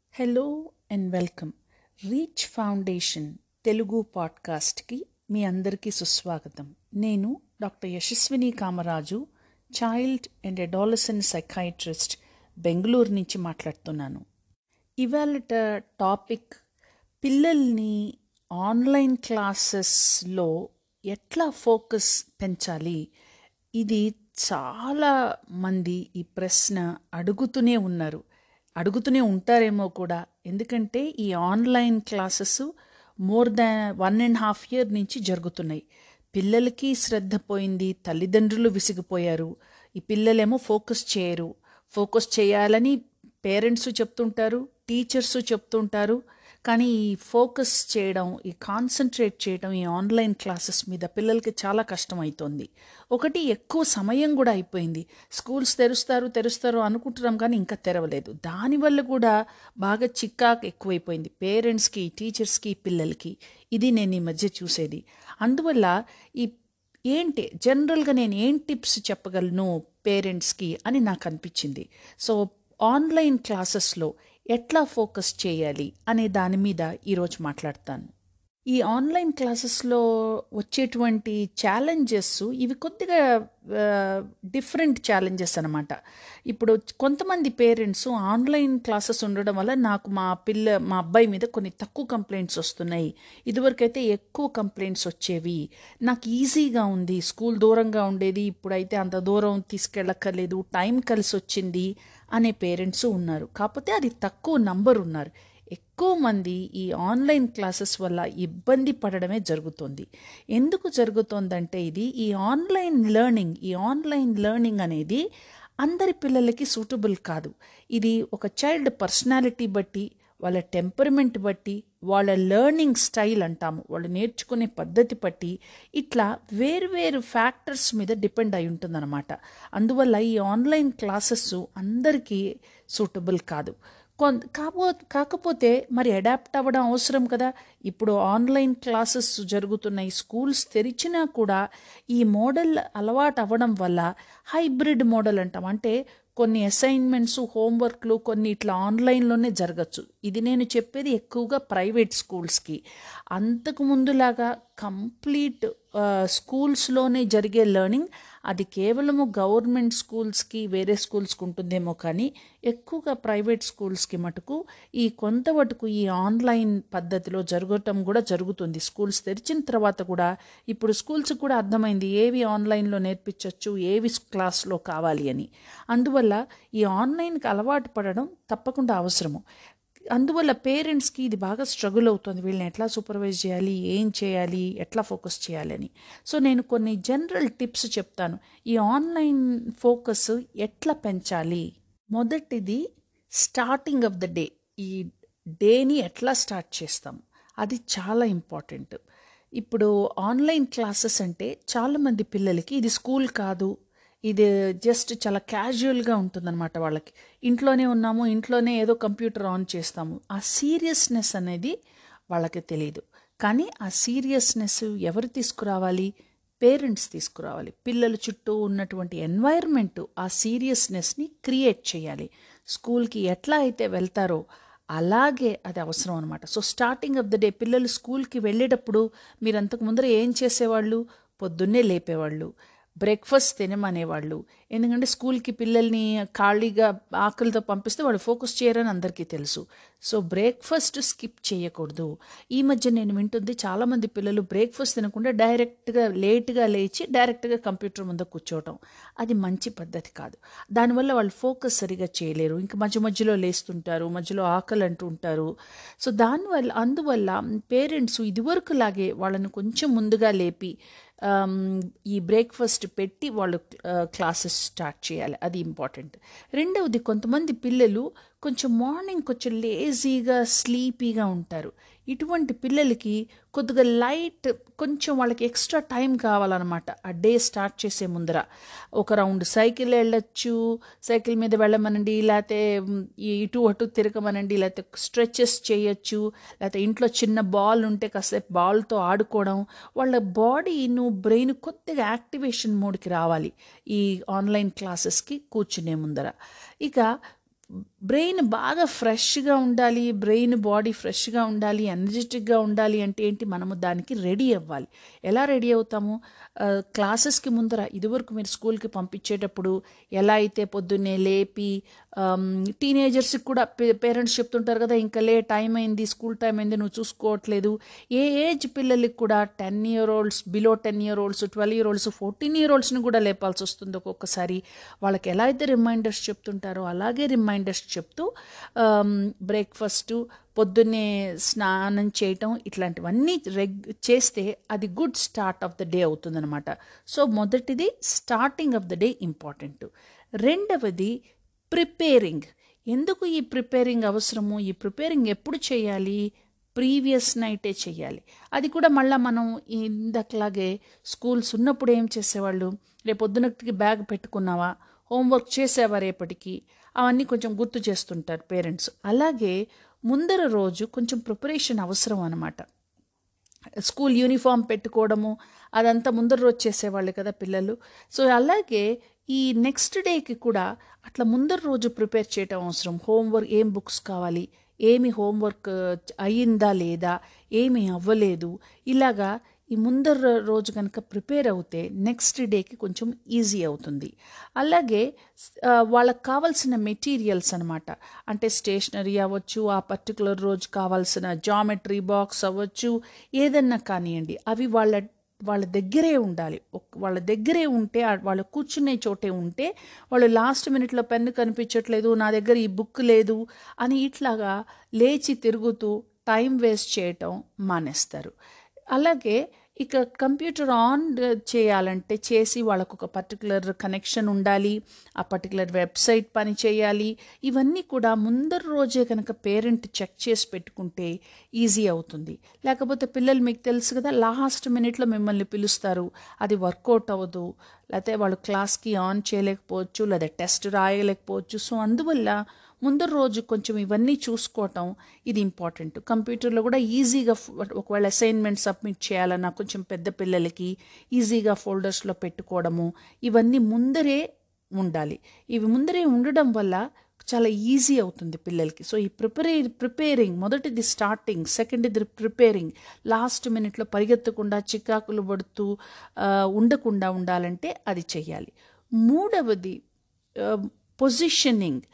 hello and welcome reach foundation Telugu పాడ్కాస్ట్కి మీ అందరికీ సుస్వాగతం నేను doctor Yashaswini Kamaraju child and adolescent psychiatrist Bengaluru నుంచి మాట్లాడుతున్నాను ఇవాళ టాపిక్ పిల్లల్ని ఆన్లైన్ క్లాసెస్లో ఎట్లా ఫోకస్ పెంచాలి ఇది చాలా మంది ఈ ప్రశ్న అడుగుతూనే ఉన్నారు అడుగుతూనే ఉంటారేమో కూడా ఎందుకంటే ఈ online classes more than one and half year నుంచి జరుగుతున్నాయి పిల్లలకి శ్రద్ధ పోయింది తల్లిదండ్రులు విసిగిపోయారు ఈ పిల్లలేమో ఫోకస్ చేయరు ఫోకస్ చేయాలని పేరెంట్స్ చెప్తుంటారు టీచర్స్ చెప్తుంటారు కానీ ఈ ఫోకస్ చేయడం ఈ కాన్సన్ట్రేట్ చేయడం ఈ ఆన్లైన్ క్లాసెస్ మీద పిల్లలకి చాలా కష్టం అవుతుంది ఒకటి ఎక్కువ సమయం కూడా అయిపోయింది స్కూల్స్ తెరుస్తారు తెరుస్తారు అనుకుంటున్నాం కానీ ఇంకా తెరవలేదు దానివల్ల కూడా బాగా చిక్కాకు ఎక్కువైపోయింది పేరెంట్స్కి టీచర్స్కి పిల్లలకి ఇది నేను ఈ మధ్య చూసేది అందువల్ల ఈ ఏంటి జనరల్గా నేను ఏం టిప్స్ చెప్పగలను పేరెంట్స్కి అని నాకు అనిపించింది సో ఆన్లైన్ క్లాసెస్లో ఎట్లా ఫోకస్ చేయాలి అనే దాని మీద ఈరోజు మాట్లాడతాను ఈ ఆన్లైన్ క్లాసెస్లో వచ్చేటువంటి ఛాలెంజెస్ ఇవి కొద్దిగా డిఫరెంట్ ఛాలెంజెస్ అనమాట ఇప్పుడు కొంతమంది పేరెంట్స్ ఆన్లైన్ క్లాసెస్ ఉండడం వల్ల నాకు మా పిల్ల మా అబ్బాయి మీద కొన్ని తక్కువ కంప్లైంట్స్ వస్తున్నాయి ఇదివరకైతే ఎక్కువ కంప్లైంట్స్ వచ్చేవి నాకు ఈజీగా ఉంది స్కూల్ దూరంగా ఉండేది ఇప్పుడైతే అంత దూరం తీసుకెళ్ళక్కర్లేదు టైం కలిసి వచ్చింది అనే పేరెంట్స్ ఉన్నారు కాకపోతే అది తక్కువ నంబర్ ఉన్నారు ఎక్కువ మంది ఈ ఆన్లైన్ క్లాసెస్ వల్ల ఇబ్బంది పడడమే జరుగుతుంది ఎందుకు జరుగుతోందంటే ఇది ఈ ఆన్లైన్ లెర్నింగ్ ఈ ఆన్లైన్ లెర్నింగ్ అనేది అందరి పిల్లలకి సూటబుల్ కాదు ఇది ఒక చైల్డ్ పర్సనాలిటీ బట్టి వాళ్ళ టెంపర్మెంట్ బట్టి వాళ్ళ లెర్నింగ్ స్టైల్ అంటాము వాళ్ళు నేర్చుకునే పద్ధతి బట్టి ఇట్లా వేరు ఫ్యాక్టర్స్ మీద డిపెండ్ అయి ఉంటుందన్నమాట అందువల్ల ఈ ఆన్లైన్ క్లాసెస్ అందరికీ సూటబుల్ కాదు కొంత కాపో కాకపోతే మరి అడాప్ట్ అవ్వడం అవసరం కదా ఇప్పుడు ఆన్లైన్ క్లాసెస్ జరుగుతున్నాయి స్కూల్స్ తెరిచినా కూడా ఈ మోడల్ అలవాటు అవ్వడం వల్ల హైబ్రిడ్ మోడల్ అంటాం అంటే కొన్ని అసైన్మెంట్స్ హోంవర్క్లు కొన్ని ఇట్లా ఆన్లైన్లోనే జరగచ్చు ఇది నేను చెప్పేది ఎక్కువగా ప్రైవేట్ స్కూల్స్కి అంతకు ముందులాగా కంప్లీట్ స్కూల్స్లోనే జరిగే లెర్నింగ్ అది కేవలము గవర్నమెంట్ స్కూల్స్కి వేరే స్కూల్స్కి ఉంటుందేమో కానీ ఎక్కువగా ప్రైవేట్ స్కూల్స్కి మటుకు ఈ కొంత మటుకు ఈ ఆన్లైన్ పద్ధతిలో జరగటం కూడా జరుగుతుంది స్కూల్స్ తెరిచిన తర్వాత కూడా ఇప్పుడు స్కూల్స్కి కూడా అర్థమైంది ఏవి ఆన్లైన్లో నేర్పించవచ్చు ఏవి క్లాస్లో కావాలి అని అందువల్ల ఈ ఆన్లైన్కి అలవాటు పడడం తప్పకుండా అవసరము అందువల్ల పేరెంట్స్కి ఇది బాగా స్ట్రగుల్ అవుతుంది వీళ్ళని ఎట్లా సూపర్వైజ్ చేయాలి ఏం చేయాలి ఎట్లా ఫోకస్ చేయాలని సో నేను కొన్ని జనరల్ టిప్స్ చెప్తాను ఈ ఆన్లైన్ ఫోకస్ ఎట్లా పెంచాలి మొదటిది స్టార్టింగ్ ఆఫ్ ద డే ఈ డేని ఎట్లా స్టార్ట్ చేస్తాం అది చాలా ఇంపార్టెంట్ ఇప్పుడు ఆన్లైన్ క్లాసెస్ అంటే చాలామంది పిల్లలకి ఇది స్కూల్ కాదు ఇది జస్ట్ చాలా క్యాజువల్గా ఉంటుందన్నమాట వాళ్ళకి ఇంట్లోనే ఉన్నాము ఇంట్లోనే ఏదో కంప్యూటర్ ఆన్ చేస్తాము ఆ సీరియస్నెస్ అనేది వాళ్ళకి తెలియదు కానీ ఆ సీరియస్నెస్ ఎవరు తీసుకురావాలి పేరెంట్స్ తీసుకురావాలి పిల్లల చుట్టూ ఉన్నటువంటి ఎన్వైర్మెంట్ ఆ సీరియస్నెస్ని క్రియేట్ చేయాలి స్కూల్కి ఎట్లా అయితే వెళ్తారో అలాగే అది అవసరం అనమాట so starting of the day పిల్లలు స్కూల్కి వెళ్ళేటప్పుడు మీరు అంతకు ముందర ఏం చేసేవాళ్ళు పొద్దున్నే లేపేవాళ్ళు బ్రేక్ఫాస్ట్ తినమనేవాళ్ళు ఎందుకంటే స్కూల్కి పిల్లల్ని ఖాళీగా ఆకలితో పంపిస్తే వాళ్ళు ఫోకస్ చేయరని అందరికీ తెలుసు సో బ్రేక్ఫాస్ట్ స్కిప్ చేయకూడదు ఈ మధ్య నేను వింటుంది చాలామంది పిల్లలు బ్రేక్ఫాస్ట్ తినకుండా డైరెక్ట్గా లేట్గా లేచి డైరెక్ట్గా కంప్యూటర్ ముందు కూర్చోవటం అది మంచి పద్ధతి కాదు దానివల్ల వాళ్ళు ఫోకస్ సరిగా చేయలేరు ఇంకా మధ్య మధ్యలో లేస్తుంటారు మధ్యలో ఆకలి అంటూ ఉంటారు సో దానివల్ల అందువల్ల పేరెంట్స్ ఇదివరకు లాగే వాళ్ళని కొంచెం ముందుగా లేపి ఈ బ్రేక్ఫాస్ట్ పెట్టి వాళ్ళు క్లాసెస్ స్టార్ట్ చేయాలి అది ఇంపార్టెంట్ రెండవది కొంతమంది పిల్లలు కొంచెం మార్నింగ్ కొంచెం లేజీగా స్లీపీగా ఉంటారు ఇటువంటి పిల్లలకి కొద్దిగా లైట్ కొంచెం వాళ్ళకి ఎక్స్ట్రా టైం కావాలన్నమాట ఆ డే స్టార్ట్ చేసే ముందర ఒక రౌండ్ సైకిల్ వెళ్ళొచ్చు సైకిల్ మీద వెళ్ళమనండి లేకపోతే ఇటు అటు తిరగమనండి లేకపోతే స్ట్రెచెస్ చేయొచ్చు లేకపోతే ఇంట్లో చిన్న బాల్ ఉంటే కాసేపు బాల్తో ఆడుకోవడం వాళ్ళ బాడీను బ్రెయిన్ కొద్దిగా యాక్టివేషన్ మోడ్కి రావాలి ఈ ఆన్లైన్ క్లాసెస్కి కూర్చునే ముందర ఇక బ్రెయిన్ బాగా ఫ్రెష్గా ఉండాలి బ్రెయిన్ బాడీ ఫ్రెష్గా ఉండాలి ఎనర్జెటిక్గా ఉండాలి అంటే ఏంటి మనము దానికి రెడీ అవ్వాలి ఎలా రెడీ అవుతాము ఆ, క్లాసెస్కి ముందర ఇదివరకు మీరు స్కూల్కి పంపించేటప్పుడు ఎలా అయితే పొద్దున్నే లేపి టీనేజర్స్కి కూడా పేరెంట్స్ చెప్తుంటారు కదా ఇంకా లే టైం అయింది స్కూల్ టైం అయింది నువ్వు చూసుకోవట్లేదు ఏ ఏజ్ పిల్లలకి కూడా ten year olds below ten year olds twelve year olds fourteen year ఓల్డ్స్ని కూడా లేపాల్సి వస్తుంది ఒక్కొక్కసారి వాళ్ళకి ఎలా అయితే రిమైండర్స్ చెప్తుంటారో అలాగే రిమైండర్స్ చెప్తూ బ్రేక్ఫాస్ట్ పొద్దున్నే స్నానం చేయటం ఇట్లాంటివన్నీ రెగ్ చేస్తే అది good start of the day అవుతుందన్నమాట సో మొదటిది starting of the day important రెండవది ప్రిపేరింగ్ ఎందుకు ఈ ప్రిపేరింగ్ అవసరము ఈ ప్రిపేరింగ్ ఎప్పుడు చేయాలి ప్రీవియస్ నైటే చేయాలి అది కూడా మళ్ళీ మనం ఇందట్లాగే స్కూల్స్ ఉన్నప్పుడు ఏం చేసేవాళ్ళు రేపు పొద్దునకి బ్యాగ్ పెట్టుకున్నావా హోంవర్క్ చేసావా రేపటికి అవన్నీ కొంచెం గుర్తు చేస్తుంటారు పేరెంట్స్ అలాగే ముందర రోజు కొంచెం ప్రిపరేషన్ అవసరం అనమాట స్కూల్ యూనిఫామ్ పెట్టుకోవడము అదంతా ముందర రోజు చేసేవాళ్ళు కదా పిల్లలు సో అలాగే ఈ నెక్స్ట్ డేకి కూడా అట్లా ముందర రోజు ప్రిపేర్ చేయటం అవసరం హోంవర్క్ ఏం బుక్స్ కావాలి ఏమి హోంవర్క్ అయ్యిందా లేదా ఏమి అవ్వలేదు ఇలాగా ఈ ముందర రోజు కనుక ప్రిపేర్ అవుతే నెక్స్ట్ డేకి కొంచెం ఈజీ అవుతుంది అలాగే ఆ, వాళ్ళకి కావాల్సిన మెటీరియల్స్ అనమాట అంటే స్టేషనరీ అవ్వచ్చు ఆ పర్టికులర్ రోజు కావాల్సిన జామెట్రీ బాక్స్ అవ్వచ్చు ఏదన్నా కానివ్వండి అవి వాళ్ళ వాళ్ళ దగ్గరే ఉండాలి ఒక్- వాళ్ళ దగ్గరే ఉంటే ఆ- వాళ్ళు కూర్చునే చోటే ఉంటే వాళ్ళు లాస్ట్ మినిట్లో పెన్ను కనిపించట్లేదు నా దగ్గర ఈ బుక్ లేదు అని ఇట్లాగా లేచి తిరుగుతూ టైం వేస్ట్ చేయటం మానేస్తారు అలాగే ఇక కంప్యూటర్ ఆన్ చేయాలంటే చేసి వాళ్ళకు ఒక పర్టికులర్ కనెక్షన్ ఉండాలి ఆ పర్టికులర్ వెబ్సైట్ పని చేయాలి ఇవన్నీ కూడా ముందర రోజే కనుక పేరెంట్ చెక్ చేసి పెట్టుకుంటే ఈజీ అవుతుంది లేకపోతే పిల్లలు మీకు తెలుసు కదా లాస్ట్ మినిట్లో మిమ్మల్ని పిలుస్తారు అది వర్కౌట్ అవ్వదు లేకపోతే వాళ్ళు క్లాస్కి ఆన్ చేయలేకపోవచ్చు లేదా టెస్ట్ రాయలేకపోవచ్చు సో అందువల్ల ముందర రోజు కొంచెం ఇవన్నీ చూసుకోవటం ఇది ఇంపార్టెంట్ కంప్యూటర్లో కూడా ఈజీగా ఫ్- ఒకవేళ అసైన్మెంట్ సబ్మిట్ చేయాలన్నా కొంచెం పెద్ద పిల్లలకి ఈజీగా ఫోల్డర్స్లో పెట్టుకోవడము ఇవన్నీ ముందరే ఉండాలి ఇవి ముందరే ఉండడం వల్ల చాలా ఈజీ అవుతుంది పిల్లలకి సో ఈ ప్రిపరే ప్రిపేరింగ్ మొదటిది స్టార్టింగ్ సెకండ్ది ప్రిపేరింగ్ లాస్ట్ మినిట్లో పరిగెత్తకుండా చికాకులు పడుతూ ఆ, ఉండకుండా ఉండాలంటే అది చెయ్యాలి మూడవది పొజిషనింగ్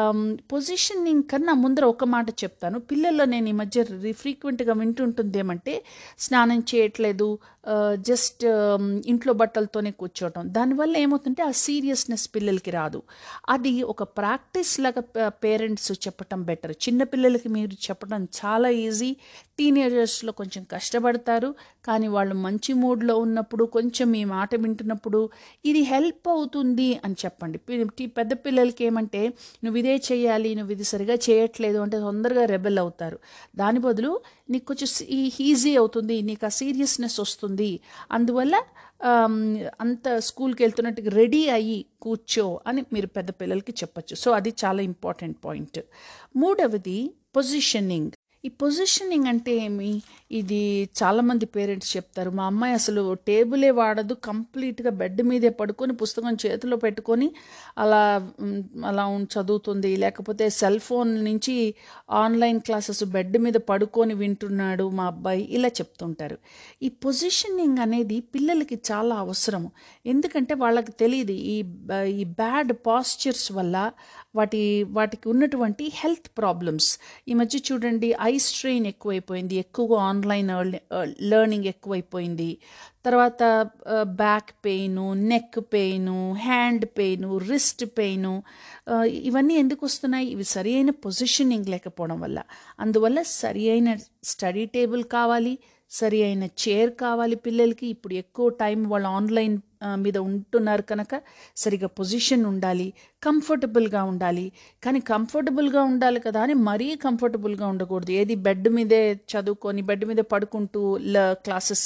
పొజిషనింగ్ కన్నా ముందర ఒక మాట చెప్తాను పిల్లల్లో నేను ఈ మధ్య ఫ్రీక్వెంట్గా వింటుంటుంది ఏమంటే స్నానం చేయట్లేదు జస్ట్ ఇంట్లో బట్టలతోనే కూర్చోవటం దానివల్ల ఏమవుతుంటే ఆ సీరియస్నెస్ పిల్లలకి రాదు అది ఒక ప్రాక్టీస్ లాగా పేరెంట్స్ చెప్పటం బెటర్ చిన్న పిల్లలకి మీరు చెప్పడం చాలా ఈజీ టీనేజర్స్లో కొంచెం కష్టపడతారు కానీ వాళ్ళు మంచి మూడ్లో ఉన్నప్పుడు కొంచెం మీ మాట వింటున్నప్పుడు ఇది హెల్ప్ అవుతుంది అని చెప్పండి పి- టి- పెద్ద పిల్లలకి ఏమంటే నువ్వు ఇదే చేయాలి నువ్వు ఇది సరిగా చేయట్లేదు అంటే తొందరగా రెబెల్ అవుతారు దాని బదులు నీకు కొంచెం ఈజీ అవుతుంది నీకు ఆ సీరియస్నెస్ వస్తుంది అందువల్ల ఆమ్, అంత స్కూల్కి వెళ్తున్నట్టుగా రెడీ అయ్యి కూర్చో అని మీరు పెద్ద పిల్లలకి చెప్పచ్చు సో అది చాలా ఇంపార్టెంట్ పాయింట్ మూడవది పొజిషనింగ్ ఈ పొజిషనింగ్ అంటే ఏమి ఇది చాలామంది పేరెంట్స్ చెప్తారు మా అమ్మాయి అసలు టేబులే వాడదు కంప్లీట్గా బెడ్ మీదే పడుకొని పుస్తకం చేతిలో పెట్టుకొని అలా ఉమ్, అలా ఉం- చదువుతుంది లేకపోతే సెల్ ఫోన్ నుంచి ఆన్లైన్ క్లాసెస్ బెడ్ మీద పడుకొని వింటున్నాడు మా అబ్బాయి ఇలా చెప్తుంటారు ఈ పొజిషనింగ్ అనేది పిల్లలకి చాలా అవసరము ఎందుకంటే వాళ్ళకి తెలియదు ఈ బ- ఈ బ్యాడ్ పాస్చర్స్ వల్ల వాటి వాటికి ఉన్నటువంటి హెల్త్ ప్రాబ్లమ్స్ ఈ మధ్య చూడండి ఐ స్ట్రెయిన్ ఎక్కువైపోయింది ఎక్కువగా ఆన్లైన్ లెర్నింగ్ ఎక్కువైపోయింది తర్వాత back pain neck pain hand pain wrist pain ఇవన్నీ ఎందుకు వస్తున్నాయి ఇవి సరి అయిన పొజిషనింగ్ లేకపోవడం వల్ల అందువల్ల సరి అయిన స్టడీ టేబుల్ కావాలి సరి అయిన చైర్ కావాలి పిల్లలకి ఇప్పుడు ఎక్కువ టైం వాళ్ళు ఆన్లైన్ ఆ, మీద ఉంటున్నారు కనుక సరిగా పొజిషన్ ఉండాలి కంఫర్టబుల్గా ఉండాలి కానీ కంఫర్టబుల్గా ఉండాలి కదా అని మరీ కంఫర్టబుల్గా ఉండకూడదు ఏది బెడ్ మీదే చదువుకొని బెడ్ మీద పడుకుంటూ క్లాసెస్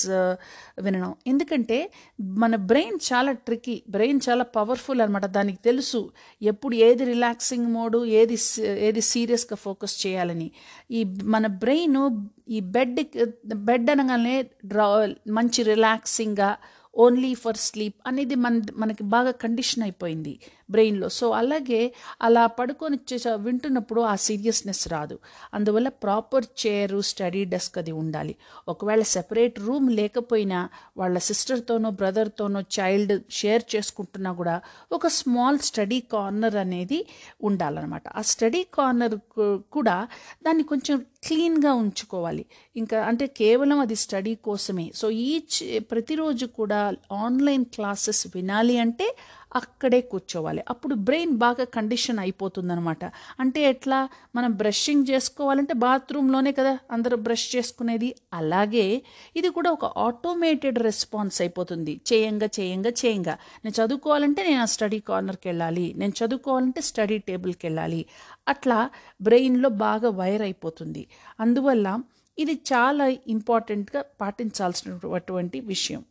వినడం ఎందుకంటే మన బ్రెయిన్ చాలా ట్రికీ బ్రెయిన్ చాలా పవర్ఫుల్ అనమాట దానికి తెలుసు ఎప్పుడు ఏది రిలాక్సింగ్ మోడు ఏది స- ఏది సీరియస్గా ఫోకస్ చేయాలని ఈ మన బ్రెయిన్ ఈ బెడ్ బెడ్ అనగానే డ్రా మంచి రిలాక్సింగ్గా ఓన్లీ ఫర్ స్లీప్ అనేది మన మనకి బాగా కండిషన్ అయిపోయింది బ్రెయిన్లో సో అలాగే అలా పడుకొని చే- వింటున్నప్పుడు ఆ సీరియస్నెస్ రాదు అందువల్ల ప్రాపర్ చైరు స్టడీ డెస్క్ అది ఉండాలి ఒకవేళ సెపరేట్ రూమ్ లేకపోయినా వాళ్ళ సిస్టర్తోనో బ్రదర్తోనో చైల్డ్ షేర్ చేసుకుంటున్నా కూడా ఒక స్మాల్ స్టడీ కార్నర్ అనేది ఉండాలన్నమాట ఆ స్టడీ కార్నర్ కూడా దాన్ని కొంచెం క్లీన్గా ఉంచుకోవాలి ఇంకా అంటే కేవలం అది స్టడీ కోసమే సో ఈచ్ ప్రతిరోజు కూడా ఆన్లైన్ క్లాసెస్ వినాలి అంటే అక్కడే కూర్చోవాలి అప్పుడు బ్రెయిన్ బాగా కండిషన్ అయిపోతుందన్నమాట అంటే ఎట్లా మనం బ్రషింగ్ చేసుకోవాలంటే బాత్రూంలోనే కదా అందరూ బ్రష్ చేసుకునేది అలాగే ఇది కూడా ఒక ఆటోమేటెడ్ రెస్పాన్స్ అయిపోతుంది చేయంగా చేయంగా చేయంగా నేను చదువుకోవాలంటే నేను ఆ స్టడీ కార్నర్కి వెళ్ళాలి నేను చదువుకోవాలంటే స్టడీ టేబుల్కి వెళ్ళాలి అట్లా బ్రెయిన్లో బాగా వైర్ అయిపోతుంది అందువల్ల ఇది చాలా ఇంపార్టెంట్గా పాటించాల్సినటువంటి విషయం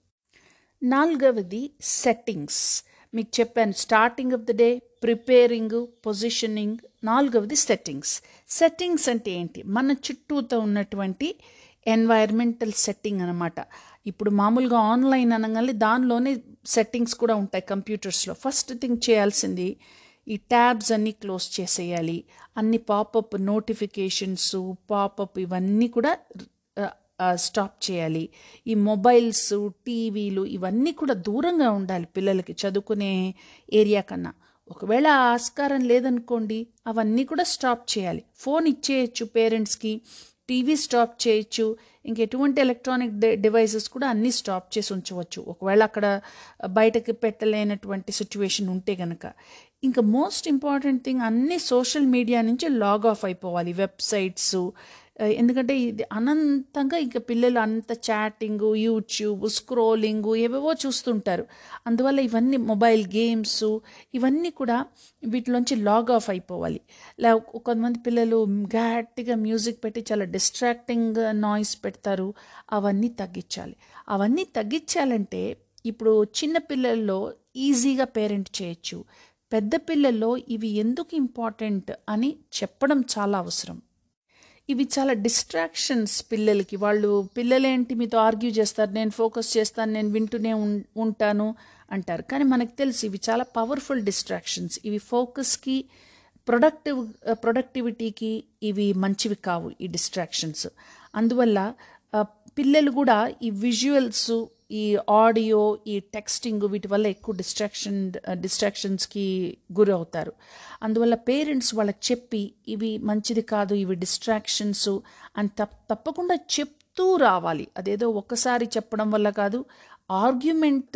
నాలుగవది సెట్టింగ్స్ మీకు చెప్పాను starting of the day preparing positioning నాలుగవది సెట్టింగ్స్ సెట్టింగ్స్ అంటే ఏంటి మన చుట్టూతో ఉన్నటువంటి ఎన్వైర్మెంటల్ సెట్టింగ్ అనమాట ఇప్పుడు మామూలుగా ఆన్లైన్ అనగానే దానిలోనే సెట్టింగ్స్ కూడా ఉంటాయి కంప్యూటర్స్లో ఫస్ట్ థింగ్ చేయాల్సింది ఈ ట్యాబ్స్ అన్నీ క్లోజ్ చేసేయాలి అన్ని పాపప్ నోటిఫికేషన్స్ పాపప్ ఇవన్నీ కూడా స్టాప్ చేయాలి ఈ మొబైల్స్ టీవీలు ఇవన్నీ కూడా దూరంగా ఉండాలి పిల్లలకి చదువుకునే ఏరియా కన్నా ఒకవేళ ఆస్కారం లేదనుకోండి అవన్నీ కూడా స్టాప్ చేయాలి ఫోన్ ఇచ్చేయచ్చు పేరెంట్స్కి టీవీ స్టాప్ చేయొచ్చు ఇంకెటువంటి ఎలక్ట్రానిక్ డివైసెస్ కూడా అన్నీ స్టాప్ చేసి ఉంచవచ్చు ఒకవేళ అక్కడ బయటకి పెట్టలేనటువంటి సిచ్యువేషన్ ఉంటే కనుక ఇంకా మోస్ట్ ఇంపార్టెంట్ థింగ్ అన్ని సోషల్ మీడియా నుంచి లాగ్ ఆఫ్ అయిపోవాలి వెబ్సైట్స్ ఎందుకంటే ఇది అనంతంగా ఇంకా పిల్లలు అంత చాటింగ్ యూట్యూబ్ స్క్రోలింగ్ ఏవేవో చూస్తుంటారు అందువల్ల ఇవన్నీ మొబైల్ గేమ్స్ ఇవన్నీ కూడా వీటిలోంచి లాగ్ ఆఫ్ అయిపోవాలి లే కొంతమంది పిల్లలు గట్టిగా మ్యూజిక్ పెట్టి చాలా డిస్ట్రాక్టింగ్ నాయిస్ పెడతారు అవన్నీ తగ్గించాలి అవన్నీ తగ్గించాలంటే ఇప్పుడు చిన్న పిల్లల్లో ఈజీగా పేరెంట్ చేయొచ్చు పెద్ద పిల్లల్లో ఇవి ఎందుకు ఇంపార్టెంట్ అని చెప్పడం చాలా అవసరం ఇవి చాలా డిస్ట్రాక్షన్స్ పిల్లలకి వాళ్ళు పిల్లలేంటి మీతో ఆర్గ్యూ చేస్తారు నేను ఫోకస్ చేస్తాను నేను వింటూనే ఉం- ఉంటాను అంటారు కానీ మనకు తెలుసు ఇవి చాలా పవర్ఫుల్ డిస్ట్రాక్షన్స్ ఇవి ఫోకస్కి ప్రొడక్టివ్ ప్రొడక్టివిటీకి ఇవి మంచివి కావు ఈ డిస్ట్రాక్షన్స్ అందువల్ల ఆ, పిల్లలు కూడా ఈ విజువల్స్ ఈ ఆడియో ఈ టెక్స్టింగ్ వీటి వల్ల ఎక్కువ డిస్ట్రాక్షన్ డిస్ట్రాక్షన్స్కి గురి అవుతారు అందువల్ల పేరెంట్స్ వాళ్ళకి చెప్పి ఇవి మంచిది కాదు ఇవి డిస్ట్రాక్షన్స్ అని తప్ తప్పకుండా చెప్తూ రావాలి అదేదో ఒక్కసారి చెప్పడం వల్ల కాదు ఆర్గ్యుమెంట్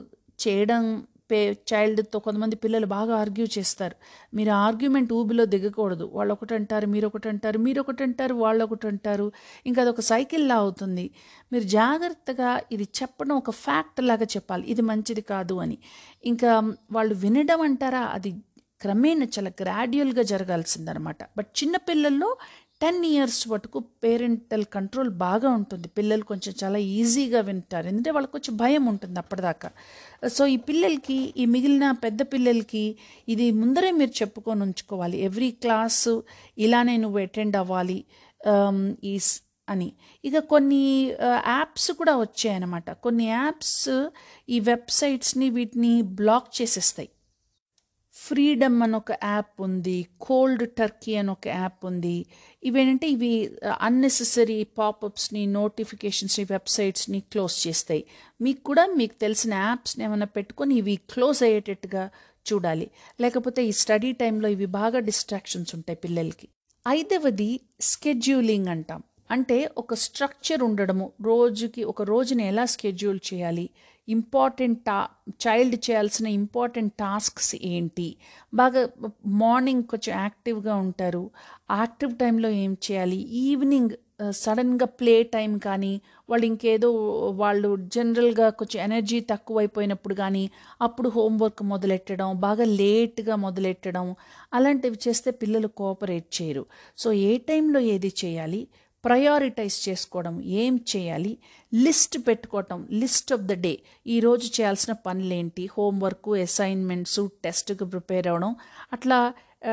చేయడం పే చైల్డ్తో కొంతమంది పిల్లలు బాగా ఆర్గ్యూ చేస్తారు మీరు ఆర్గ్యుమెంట్ ఊబిలో దిగకూడదు వాళ్ళు ఒకటి అంటారు మీరు ఒకటి అంటారు మీరు ఒకటి అంటారు వాళ్ళు ఒకటి అంటారు ఇంకా అదొక సైకిల్లా అవుతుంది మీరు జాగ్రత్తగా ఇది చెప్పడం ఒక ఫ్యాక్ట్ లాగా చెప్పాలి ఇది మంచిది కాదు అని ఇంకా వాళ్ళు వినడం అంటారా అది క్రమేణా చాలా గ్రాడ్యువల్గా జరగాల్సిందనమాట బట్ చిన్న పిల్లల్లో టెన్ ఇయర్స్ వరకు పేరెంటల్ కంట్రోల్ బాగా ఉంటుంది పిల్లలు కొంచెం చాలా ఈజీగా వింటారు ఎందుకంటే వాళ్ళకి కొంచెం భయం ఉంటుంది అప్పటిదాకా సో ఈ పిల్లలకి ఈ మిగిలిన పెద్ద పిల్లలకి ఇది ముందరే మీరు చెప్పుకొని ఉంచుకోవాలి ఎవ్రీ క్లాసు ఇలానే నువ్వు అటెండ్ అవ్వాలి ఆమ్, ఈ స్- అని ఇక కొన్ని యాప్స్ కూడా వచ్చాయన్నమాట కొన్ని యాప్స్ ఈ వెబ్సైట్స్ని వీటిని బ్లాక్ చేసేస్తాయి ఫ్రీడమ్ అని ఒక యాప్ ఉంది కోల్డ్ టర్కీ అని ఒక యాప్ ఉంది ఇవేంటంటే ఇవి అన్నెసెసరీ పాపప్స్ని నోటిఫికేషన్స్ని వెబ్సైట్స్ని క్లోజ్ చేస్తాయి మీకు కూడా మీకు తెలిసిన యాప్స్ని ఏమైనా పెట్టుకొని ఇవి క్లోజ్ అయ్యేటట్టుగా చూడాలి లేకపోతే ఈ స్టడీ టైంలో ఇవి బాగా డిస్ట్రాక్షన్స్ ఉంటాయి పిల్లలకి ఐదవది స్కెడ్యూలింగ్ అంటాం అంటే ఒక స్ట్రక్చర్ ఉండడము రోజుకి ఒక రోజుని ఎలా స్కెడ్యూల్ చేయాలి ఇంపార్టెంట్ టా చైల్డ్ చేయాల్సిన ఇంపార్టెంట్ టాస్క్స్ ఏంటి బాగా మార్నింగ్ కొంచెం యాక్టివ్గా ఉంటారు యాక్టివ్ టైంలో ఏం చేయాలి ఈవినింగ్ సడన్గా ప్లే టైం కానీ వాళ్ళు ఇంకేదో వాళ్ళు జనరల్గా కొంచెం ఎనర్జీ తక్కువైపోయినప్పుడు కానీ అప్పుడు హోంవర్క్ మొదలెట్టడం బాగా లేట్గా మొదలెట్టడం అలాంటివి చేస్తే పిల్లలు కోఆపరేట్ చేయరు సో ఏ టైంలో ఏది చేయాలి ప్రయారిటైజ్ చేసుకోవడం ఏం చేయాలి లిస్ట్ పెట్టుకోవటం లిస్ట్ ఆఫ్ ద డే ఈరోజు చేయాల్సిన పనులేంటి హోంవర్క్ అసైన్మెంట్స్ టెస్ట్కి ప్రిపేర్ అవ్వడం అట్లా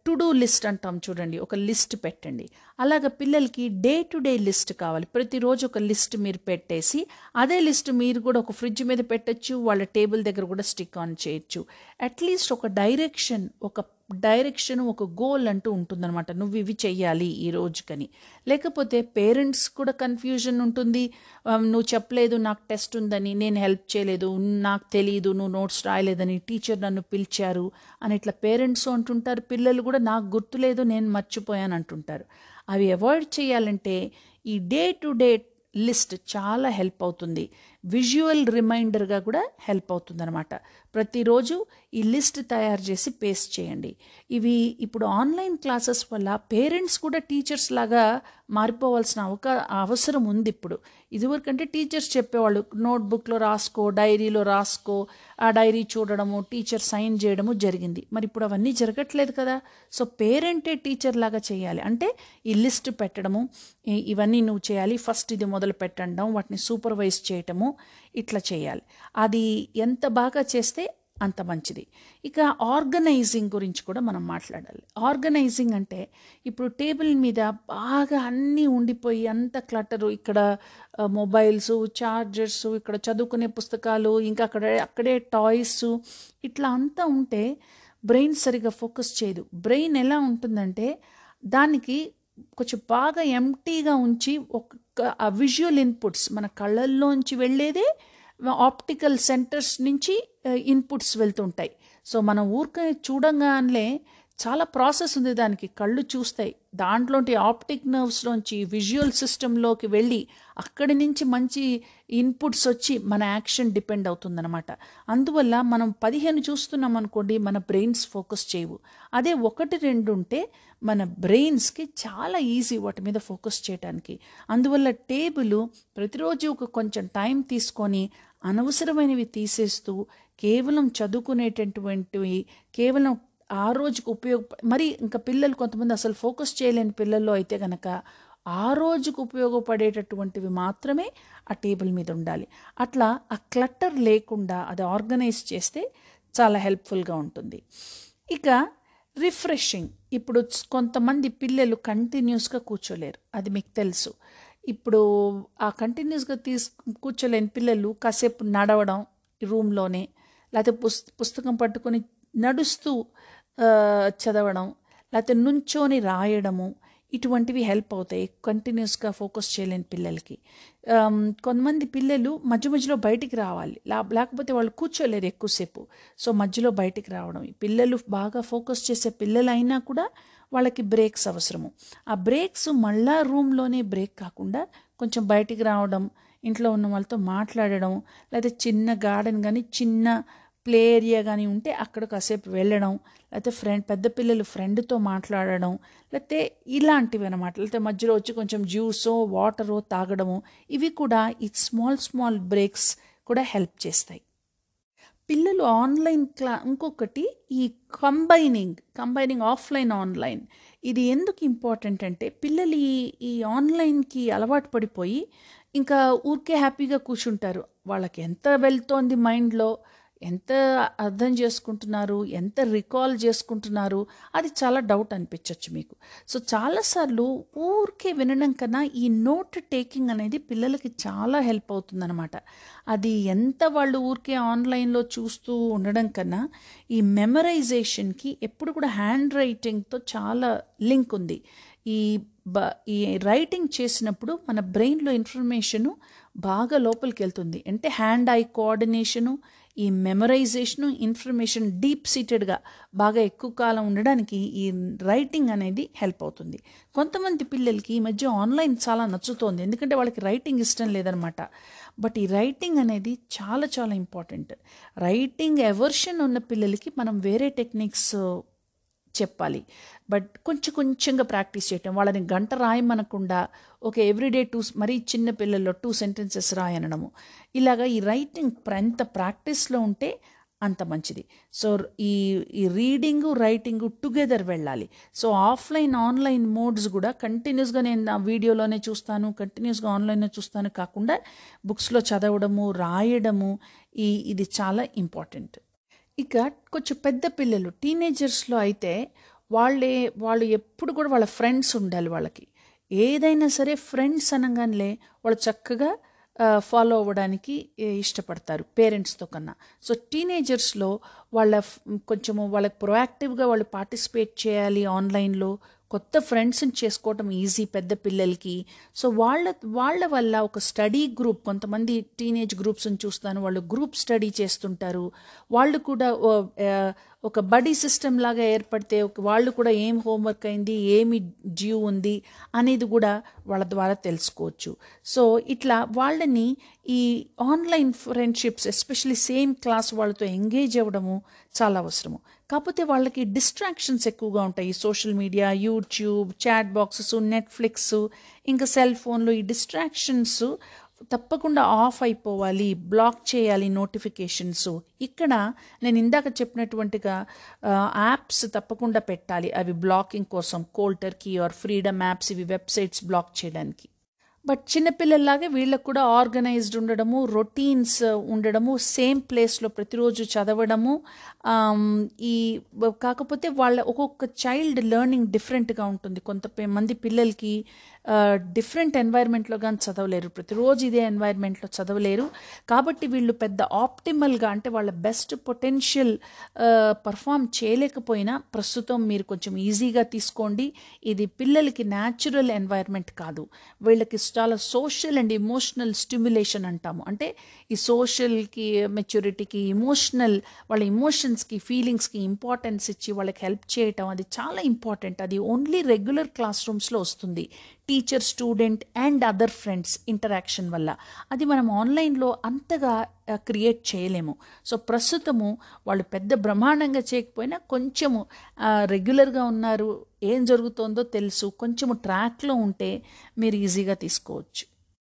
టు డూ లిస్ట్ అంటాం చూడండి ఒక లిస్ట్ పెట్టండి అలాగ పిల్లలకి డే టు డే లిస్ట్ కావాలి ప్రతిరోజు ఒక లిస్ట్ మీరు పెట్టేసి అదే లిస్ట్ మీరు కూడా ఒక ఫ్రిడ్జ్ మీద పెట్టచ్చు వాళ్ళ టేబుల్ దగ్గర కూడా స్టిక్ ఆన్ చేయొచ్చు అట్లీస్ట్ ఒక డైరెక్షన్ ఒక డైరెక్షన్ ఒక గోల్ అంటూ ఉంటుందన్నమాట నువ్వు ఇవి చెయ్యాలి ఈ రోజుకని లేకపోతే పేరెంట్స్ కూడా కన్ఫ్యూజన్ ఉంటుంది ఆ, నువ్వు చెప్పలేదు నాకు టెస్ట్ ఉందని నేను హెల్ప్ చేయలేదు నాకు తెలియదు నువ్వు నోట్స్ రాయలేదని టీచర్ నన్ను పిలిచారు అని ఇట్లా పేరెంట్స్ అంటుంటారు పిల్లలు కూడా నాకు గుర్తులేదు నేను మర్చిపోయాను అంటుంటారు అవి అవాయిడ్ చేయాలంటే ఈ డే టు డే లిస్ట్ చాలా హెల్ప్ అవుతుంది విజువల్ రిమైండర్గా కూడా హెల్ప్ అవుతుంది అనమాట ప్రతిరోజు ఈ లిస్ట్ తయారు చేసి పేస్ట్ చేయండి ఇవి ఇప్పుడు ఆన్లైన్ క్లాసెస్ వల్ల పేరెంట్స్ కూడా టీచర్స్ లాగా మారిపోవాల్సిన అవకా అవసరం ఉంది ఇప్పుడు ఇదివరకంటే టీచర్స్ చెప్పేవాళ్ళు నోట్బుక్లో రాసుకో డైరీలో రాసుకో ఆ డైరీ చూడడము టీచర్ సైన్ చేయడము జరిగింది మరి ఇప్పుడు అవన్నీ జరగట్లేదు కదా సో పేరెంటే టీచర్ లాగా చేయాలి అంటే ఈ లిస్ట్ పెట్టడము ఈ- ఇవన్నీ నువ్వు చేయాలి ఫస్ట్ ఇది మొదలు పెట్టడం వాటిని సూపర్వైజ్ చేయటము ఇట్లా చేయాలి అది ఎంత బాగా చేస్తే అంత మంచిది ఇక ఆర్గనైజింగ్ గురించి కూడా మనం మాట్లాడాలి ఆర్గనైజింగ్ అంటే ఇప్పుడు టేబుల్ మీద బాగా అన్నీ ఉండిపోయి అంత క్లటరు ఇక్కడ మొబైల్స్ చార్జర్స్ ఇక్కడ చదువుకునే పుస్తకాలు ఇంకా అక్కడ అక్కడే టాయ్స్ ఇట్లా అంతా ఉంటే బ్రెయిన్ సరిగా ఫోకస్ చేయదు బ్రెయిన్ ఎలా ఉంటుందంటే దానికి కొంచెం బాగా ఎంటీగా ఉంచి ఒక ఆ విజువల్ ఇన్పుట్స్ మన కళ్ళల్లోంచి వెళ్ళేదే ఆప్టికల్ సెంటర్స్ నుంచి ఇన్పుట్స్ వెళ్తుంటాయి సో మనం ఊరికే చూడంగానే చాలా ప్రాసెస్ ఉంది దానికి కళ్ళు చూస్తాయి దాంట్లోంటి ఆప్టిక్ నర్వ్స్లోంచి విజువల్ సిస్టంలోకి వెళ్ళి అక్కడి నుంచి మంచి ఇన్పుట్స్ వచ్చి మన యాక్షన్ డిపెండ్ అవుతుందన్నమాట అందువల్ల మనం పదిహేను చూస్తున్నాం అనుకోండి మన బ్రెయిన్స్ ఫోకస్ చేయవు అదే ఒకటి రెండు ఉంటే మన బ్రెయిన్స్కి చాలా ఈజీ వాటి మీద ఫోకస్ చేయడానికి అందువల్ల టేబుల్ ప్రతిరోజు ఒక కొంచెం టైం తీసుకొని అనవసరమైనవి తీసేస్తూ కేవలం చదువుకునేటటువంటివి కేవలం ఆ రోజుకు ఉపయోగ మరి ఇంకా పిల్లలు కొంతమంది అసలు ఫోకస్ చేయలేని పిల్లల్లో అయితే గనక ఆ రోజుకు ఉపయోగపడేటటువంటివి మాత్రమే ఆ టేబుల్ మీద ఉండాలి అట్లా ఆ క్లట్టర్ లేకుండా అది ఆర్గనైజ్ చేస్తే చాలా హెల్ప్ఫుల్గా ఉంటుంది ఇక రిఫ్రెషింగ్ ఇప్పుడు కొంతమంది పిల్లలు కంటిన్యూస్గా కూర్చోలేరు అది మీకు తెలుసు ఇప్పుడు ఆ కంటిన్యూస్గా తీసు కూర్చోలేని పిల్లలు కాసేపు నడవడం రూమ్లోనే లేకపోతే పుస్ పుస్తకం పట్టుకొని నడుస్తూ ఆ, చదవడం లేకపోతే నుంచొని రాయడము ఇటువంటివి హెల్ప్ అవుతాయి కంటిన్యూస్గా ఫోకస్ చేయలేని పిల్లలకి ఆమ్, కొంతమంది పిల్లలు మధ్య మధ్యలో బయటికి రావాలి లా- లేకపోతే వాళ్ళు కూర్చోలేరు ఎక్కువసేపు సో మధ్యలో బయటికి రావడం ఈ పిల్లలు బాగా ఫోకస్ చేసే పిల్లలు అయినా కూడా వాళ్ళకి బ్రేక్స్ అవసరము ఆ బ్రేక్స్ మళ్ళా రూమ్లోనే బ్రేక్ కాకుండా కొంచెం బయటికి రావడం ఇంట్లో ఉన్న వాళ్ళతో మాట్లాడడం లేకపోతే చిన్న గార్డెన్ కానీ చిన్న ప్లే ఏరియా కానీ ఉంటే అక్కడ కాసేపు వెళ్ళడం లేకపోతే ఫ్రెండ్ పెద్ద పిల్లలు ఫ్రెండ్తో మాట్లాడడం లేకపోతే ఇలాంటివి అనమాట లేకపోతే మధ్యలో వచ్చి కొంచెం జ్యూసో వాటరో తాగడము ఇవి కూడా ఈ స్మాల్ స్మాల్ బ్రేక్స్ కూడా హెల్ప్ చేస్తాయి పిల్లలు ఆన్లైన్ క్లా ఇంకొకటి ఈ కంబైనింగ్ కంబైనింగ్ ఆఫ్లైన్ ఆన్లైన్ ఇది ఎందుకు ఇంపార్టెంట్ అంటే పిల్లలు ఈ ఈ ఆన్లైన్కి అలవాటు పడిపోయి ఇంకా ఊరికే హ్యాపీగా కూర్చుంటారు వాళ్ళకి ఎంత వెళ్తోంది మైండ్లో ఎంత అర్థం చేసుకుంటున్నారు ఎంత రికాల్ చేసుకుంటున్నారు అది చాలా డౌట్ అనిపించవచ్చు మీకు సో చాలాసార్లు ఊరికే వినడం కన్నా ఈ నోట్ టేకింగ్ అనేది పిల్లలకి చాలా హెల్ప్ అవుతుందన్నమాట అది ఎంత వాళ్ళు ఊరికే ఆన్లైన్లో చూస్తూ ఉండడం కన్నా ఈ మెమరైజేషన్కి ఎప్పుడు కూడా హ్యాండ్ రైటింగ్తో చాలా లింక్ ఉంది ఈ బ ఈ రైటింగ్ చేసినప్పుడు మన బ్రెయిన్లో ఇన్ఫర్మేషను బాగా లోపలికి వెళ్తుంది అంటే హ్యాండ్ ఐ కోఆర్డినేషను ఈ మెమరైజేషను ఇన్ఫర్మేషన్ డీప్ సీటెడ్గా బాగా ఎక్కువ కాలం ఉండడానికి ఈ రైటింగ్ అనేది హెల్ప్ అవుతుంది కొంతమంది పిల్లలకి ఈ మధ్య ఆన్లైన్ చాలా నచ్చుతోంది ఎందుకంటే వాళ్ళకి రైటింగ్ ఇష్టం లేదనమాట బట్ ఈ రైటింగ్ అనేది చాలా చాలా ఇంపార్టెంట్ రైటింగ్ ఎవర్షన్ ఉన్న పిల్లలకి మనం వేరే టెక్నిక్స్ చెప్పాలి బట్ కొంచెం కొంచెంగా ప్రాక్టీస్ చేయటం వాళ్ళని గంట రాయమనకుండా ఓకే ఎవ్రీడే టూ మరీ చిన్న పిల్లల్లో టూ సెంటెన్సెస్ రాయనడము ఇలాగా ఈ రైటింగ్ ఎంత ప్రాక్టీస్లో ఉంటే అంత మంచిది సో ఈ ఈ రీడింగ్ రైటింగ్ టుగెదర్ వెళ్ళాలి సో ఆఫ్లైన్ ఆన్లైన్ మోడ్స్ కూడా కంటిన్యూస్గా నేను నా వీడియోలోనే చూస్తాను కంటిన్యూస్గా ఆన్లైన్లో చూస్తాను కాకుండా బుక్స్లో చదవడము రాయడము ఈ ఇది చాలా ఇంపార్టెంట్ ఇక కొంచెం పెద్ద పిల్లలు టీనేజర్స్లో అయితే వాళ్ళే వాళ్ళు ఎప్పుడు కూడా వాళ్ళ ఫ్రెండ్స్ ఉండాలి వాళ్ళకి ఏదైనా సరే ఫ్రెండ్స్ అనగానే వాళ్ళు చక్కగా ఫాలో అవ్వడానికి ఏ, ఇష్టపడతారు పేరెంట్స్తో కన్నా సో టీనేజర్స్లో వాళ్ళ ఫ్- కొంచెము వాళ్ళకి ప్రొయాక్టివ్గా వాళ్ళు పార్టిసిపేట్ చేయాలి ఆన్లైన్లో కొత్త ఫ్రెండ్స్ని చేసుకోవటం ఈజీ పెద్ద పిల్లలకి సో వాళ్ళ వాళ్ళ వల్ల ఒక స్టడీ గ్రూప్ కొంతమంది టీనేజ్ గ్రూప్స్ని చూస్తాను వాళ్ళు గ్రూప్ స్టడీ చేస్తుంటారు వాళ్ళు కూడా ఓ, ఆ, ఒక బడీ సిస్టమ్ లాగా ఏర్పడితే ఒక వాళ్ళు కూడా ఏం హోంవర్క్ అయింది ఏమి డ్యూ ఉంది అనేది కూడా వాళ్ళ ద్వారా తెలుసుకోవచ్చు సో ఇట్లా వాళ్ళని ఈ online friendships especially same class వాళ్ళతో ఎంగేజ్ అవ్వడము చాలా అవసరము కాకపోతే వాళ్ళకి డిస్ట్రాక్షన్స్ ఎక్కువగా ఉంటాయి social media YouTube chat boxes Netflix ఇంకా సెల్ ఫోన్లు ఈ డిస్ట్రాక్షన్స్ తప్పకుండా ఆఫ్ అయిపోవాలి బ్లాక్ చేయాలి నోటిఫికేషన్స్ ఇక్కడ నేను ఇందాక చెప్పినటువంటిగా యాప్స్ తప్పకుండా పెట్టాలి అవి బ్లాకింగ్ కోసం cold turkey or freedom apps ఇవి వెబ్సైట్స్ బ్లాక్ చేయడానికి బట్ చిన్నపిల్లల్లాగే వీళ్ళకు కూడా ఆర్గనైజ్డ్ ఉండడము రొటీన్స్ ఉండడము సేమ్ ప్లేస్లో ప్రతిరోజు చదవడము ఆమ్, ఈ కాకపోతే వాళ్ళ ఒక్కొక్క చైల్డ్ లెర్నింగ్ డిఫరెంట్గా ఉంటుంది కొంత పే- మంది పిల్లలకి డిఫరెంట్ ఎన్వైర్న్మెంట్లో కానీ చదవలేరు ప్రతిరోజు ఇదే ఎన్వైర్న్మెంట్లో చదవలేరు కాబట్టి వీళ్ళు పెద్ద ఆప్టిమల్గా అంటే వాళ్ళ బెస్ట్ పొటెన్షియల్ పర్ఫామ్ చేయలేకపోయినా ప్రస్తుతం మీరు కొంచెం ఈజీగా తీసుకోండి ఇది పిల్లలకి న్యాచురల్ ఎన్వైర్న్మెంట్ కాదు వీళ్ళకి చాలా సోషల్ అండ్ ఇమోషనల్ స్టిమ్యులేషన్ అంటాము అంటే ఈ సోషల్కి మెచ్యూరిటీకి ఇమోషనల్ వాళ్ళ ఇమోషన్స్కి ఫీలింగ్స్కి ఇంపార్టెన్స్ ఇచ్చి వాళ్ళకి హెల్ప్ చేయటం అది చాలా ఇంపార్టెంట్ అది ఓన్లీ రెగ్యులర్ క్లాస్ రూమ్స్లో వస్తుంది teacher student and other friends interaction వల్ల అది మనం ఆన్లైన్లో అంతగా క్రియేట్ చేయలేము సో ప్రస్తుతము వాళ్ళు పెద్ద బ్రహ్మాండంగా చేయకపోయినా కొంచెము రెగ్యులర్గా ఉన్నారు ఏం జరుగుతోందో తెలుసు కొంచెము ట్రాక్లో ఉంటే మీరు ఈజీగా తీసుకోవచ్చు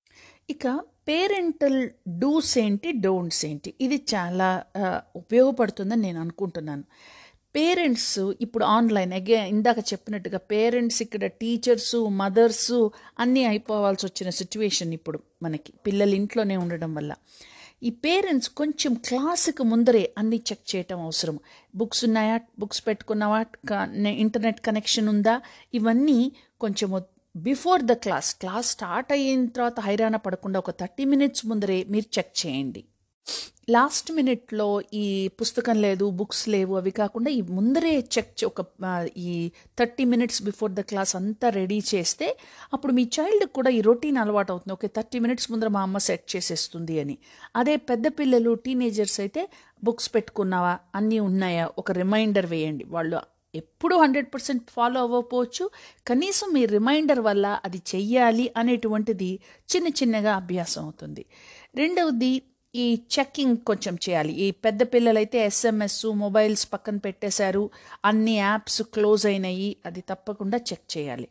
ఇక పేరెంటల్ డూస్ ఏంటి డోంట్స్ ఏంటి ఇది చాలా ఆ, ఉపయోగపడుతుందని నేను అనుకుంటున్నాను పేరెంట్స్ ఇప్పుడు ఆన్లైన్ అగే ఇందాక చెప్పినట్టుగా పేరెంట్స్ ఇక్కడ టీచర్సు మదర్సు అన్నీ అయిపోవాల్సి వచ్చిన సిచ్యువేషన్ ఇప్పుడు మనకి పిల్లలు ఇంట్లోనే ఉండడం వల్ల ఈ పేరెంట్స్ కొంచెం క్లాసుకు ముందరే అన్ని చెక్ చేయటం అవసరం బుక్స్ ఉన్నాయా బుక్స్ పెట్టుకున్నావా క- నె- ఇంటర్నెట్ కనెక్షన్ ఉందా ఇవన్నీ కొంచెము before the class class start అయిన తర్వాత హైరాణ పడకుండా ఒక థర్టీ మినిట్స్ ముందరే మీరు చెక్ చేయండి లాస్ట్ మినిట్లో ఈ పుస్తకం లేదు బుక్స్ లేవు అవి కాకుండా ఈ ముందరే చెక్ చే- ఒక ఆ, ఈ thirty minutes before the class అంతా రెడీ చేస్తే అప్పుడు మీ చైల్డ్కి కూడా ఈ రొటీన్ అలవాటు అవుతుంది ఓకే థర్టీ మినిట్స్ ముందర మా అమ్మ సెట్ చేసేస్తుంది అని అదే పెద్ద పిల్లలు టీనేజర్స్ అయితే బుక్స్ పెట్టుకున్నావా అన్నీ ఉన్నాయా ఒక రిమైండర్ వేయండి వాళ్ళు ఎప్పుడు హండ్రెడ్ పర్సెంట్ ఫాలో అవ్వకపోవచ్చు కనీసం మీ రిమైండర్ వల్ల అది చెయ్యాలి అనేటువంటిది చిన్న చిన్నగా అభ్యాసం అవుతుంది రెండవది ఈ చెక్కింగ్ కొంచెం చేయాలి ఈ పెద్ద పిల్లలైతే ఎస్ఎంఎస్ మొబైల్స్ పక్కన పెట్టేశారు అన్ని యాప్స్ క్లోజ్ అయినాయి అది తప్పకుండా చెక్ చేయాలి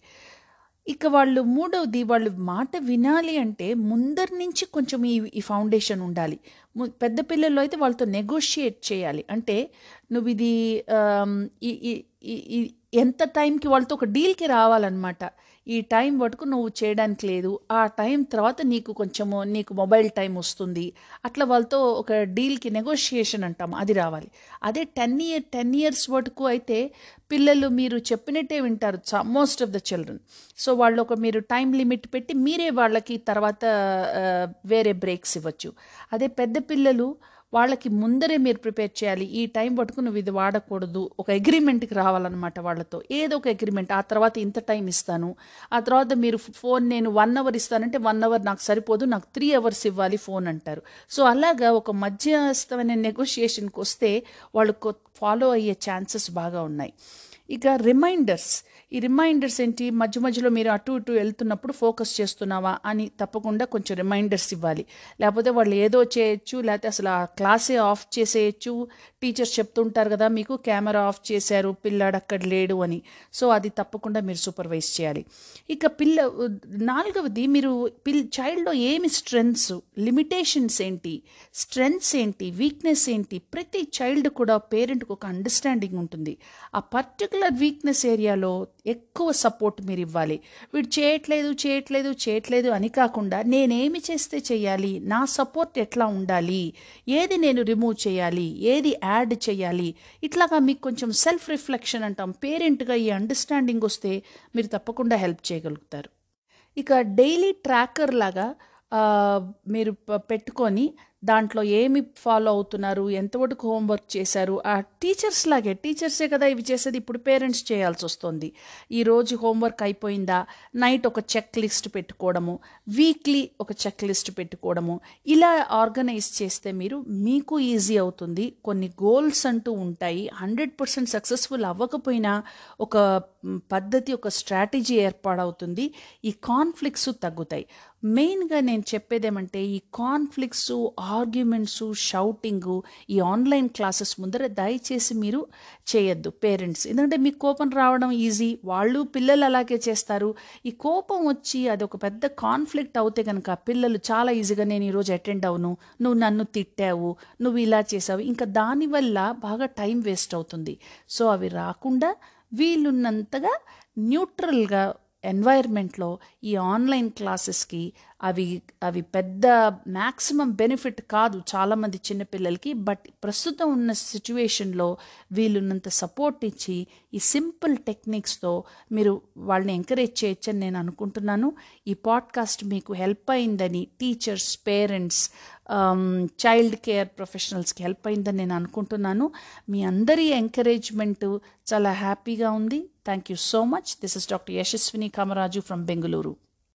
ఇక వాళ్ళు మూడవది వాళ్ళు మాట వినాలి అంటే ముందర నుంచి కొంచెం ఈ ఈ ఫౌండేషన్ ఉండాలి ము- పెద్ద పిల్లల్లో అయితే వాళ్ళతో నెగోషియేట్ చేయాలి అంటే నువ్వు ఇది ఆమ్, ఈ- ఈ- ఈ- ఈ- ఎంత టైంకి వాళ్ళతో ఒక డీల్కి రావాలన్నమాట ఈ టైం వరకు నువ్వు చేయడానికి లేదు ఆ టైం తర్వాత నీకు కొంచెము నీకు మొబైల్ టైం వస్తుంది అట్లా వాళ్ళతో ఒక డీల్కి నెగోషియేషన్ అంటాం అది రావాలి అదే టెన్ ఇయర్ టెన్ ఇయర్స్ వరకు అయితే పిల్లలు మీరు చెప్పినట్టే వింటారు most of the children so వాళ్ళు ఒక మీరు టైం లిమిట్ పెట్టి మీరే వాళ్ళకి తర్వాత ఆ, వేరే బ్రేక్స్ ఇవ్వచ్చు అదే పెద్ద పిల్లలు వాళ్ళకి ముందరే మీరు ప్రిపేర్ చేయాలి ఈ టైం పట్టుకు నువ్వు ఇది వాడకూడదు ఒక అగ్రిమెంట్కి రావాలన్నమాట వాళ్ళతో ఏదో ఒక అగ్రిమెంట్ ఆ తర్వాత ఇంత టైం ఇస్తాను ఆ తర్వాత మీరు ఫోన్ నేను వన్ అవర్ ఇస్తానంటే వన్ అవర్ నాకు సరిపోదు నాకు త్రీ అవర్స్ ఇవ్వాలి ఫోన్ అంటారు సో అలాగా ఒక మధ్యస్థమైన నెగోషియేషన్కి వస్తే వాళ్ళు ఫాలో అయ్యే ఛాన్సెస్ బాగా ఉన్నాయి ఇక రిమైండర్స్ ఈ రిమైండర్స్ ఏంటి మధ్య మధ్యలో మీరు అటు ఇటు వెళ్తున్నప్పుడు ఫోకస్ చేస్తున్నావా అని తప్పకుండా కొంచెం రిమైండర్స్ ఇవ్వాలి లేకపోతే వాళ్ళు ఏదో చేయొచ్చు లేకపోతే అసలు ఆ క్లాసే ఆఫ్ చేసేయచ్చు టీచర్స్ చెప్తుంటారు కదా మీకు కెమెరా ఆఫ్ చేశారు పిల్లాడు అక్కడ లేడు అని సో అది తప్పకుండా మీరు సూపర్వైజ్ చేయాలి ఇక పిల్ల నాలుగవది మీరు పిల్ చైల్డ్లో ఏమి స్ట్రెంగ్స్ లిమిటేషన్స్ ఏంటి స్ట్రెంగ్స్ ఏంటి వీక్నెస్ ఏంటి ప్రతి చైల్డ్ కూడా పేరెంట్కి ఒక అండర్స్టాండింగ్ ఉంటుంది ఆ పర్టికులర్ వీక్నెస్ ఏరియాలో ఎక్కువ సపోర్ట్ మీరు ఇవ్వాలి వీడు చేయట్లేదు చేయట్లేదు చేయట్లేదు అని కాకుండా నేనేమి చేస్తే చేయాలి నా సపోర్ట్ ఎట్లా ఉండాలి ఏది నేను రిమూవ్ చేయాలి ఏది యాడ్ చేయాలి ఇట్లాగా మీకు కొంచెం సెల్ఫ్ రిఫ్లెక్షన్ అంటాం పేరెంట్గా ఈ అండర్స్టాండింగ్ వస్తే మీరు తప్పకుండా హెల్ప్ చేయగలుగుతారు ఇక డైలీ ట్రాకర్ లాగా ఆ, మీరు ప- పెట్టుకొని దాంట్లో ఏమి ఫాలో అవుతున్నారు ఎంతవరకు హోంవర్క్ చేశారు ఆ టీచర్స్ లాగే టీచర్సే కదా ఇవి చేసేది ఇప్పుడు పేరెంట్స్ చేయాల్సి వస్తుంది ఈరోజు హోంవర్క్ అయిపోయిందా నైట్ ఒక చెక్ లిస్ట్ పెట్టుకోవడము వీక్లీ ఒక చెక్ లిస్ట్ పెట్టుకోవడము ఇలా ఆర్గనైజ్ చేస్తే మీరు మీకు ఈజీ అవుతుంది కొన్ని గోల్స్ అంటూ ఉంటాయి హండ్రెడ్ పర్సెంట్ సక్సెస్ఫుల్ అవ్వకపోయినా ఒక మ్, పద్ధతి ఒక స్ట్రాటజీ ఏర్పాడవుతుంది ఈ కాన్ఫ్లిక్ట్స్ తగ్గుతాయి మెయిన్గా నేను చెప్పేదేమంటే ఈ కాన్ఫ్లిక్ట్స్ ఆర్గ్యుమెంట్స్ షౌటింగు ఈ ఆన్లైన్ క్లాసెస్ ముందర దయచేసి మీరు చేయొద్దు పేరెంట్స్ ఎందుకంటే మీకు కోపం రావడం ఈజీ వాళ్ళు పిల్లలు అలాగే చేస్తారు ఈ కోపం వచ్చి అది ఒక పెద్ద కాన్ఫ్లిక్ట్ అవుతే కనుక పిల్లలు చాలా ఈజీగా నేను ఈరోజు అటెండ్ అవును నువ్వు నన్ను తిట్టావు నువ్వు ఇలా చేసావు ఇంకా దానివల్ల బాగా టైం వేస్ట్ అవుతుంది సో అవి రాకుండా వీలున్నంతగా న్యూట్రల్గా ఎన్వైర్మెంట్లో ఈ ఆన్లైన్ క్లాసెస్కి అవి అవి పెద్ద మ్యాక్సిమం బెనిఫిట్ కాదు చాలామంది చిన్నపిల్లలకి బట్ ప్రస్తుతం ఉన్న సిచ్యువేషన్లో వీళ్ళున్నంత సపోర్ట్ ఇచ్చి ఈ సింపుల్ టెక్నిక్స్తో మీరు వాళ్ళని ఎంకరేజ్ చేయొచ్చని నేను అనుకుంటున్నాను ఈ పాడ్కాస్ట్ మీకు హెల్ప్ అయిందని టీచర్స్ పేరెంట్స్ చైల్డ్ కేర్ ప్రొఫెషనల్స్కి హెల్ప్ అయిందని నేను అనుకుంటున్నాను మీ అందరి ఎంకరేజ్మెంట్ చాలా హ్యాపీగా ఉంది thank you so much this is doctor Yashaswini Kamaraju from Bengaluru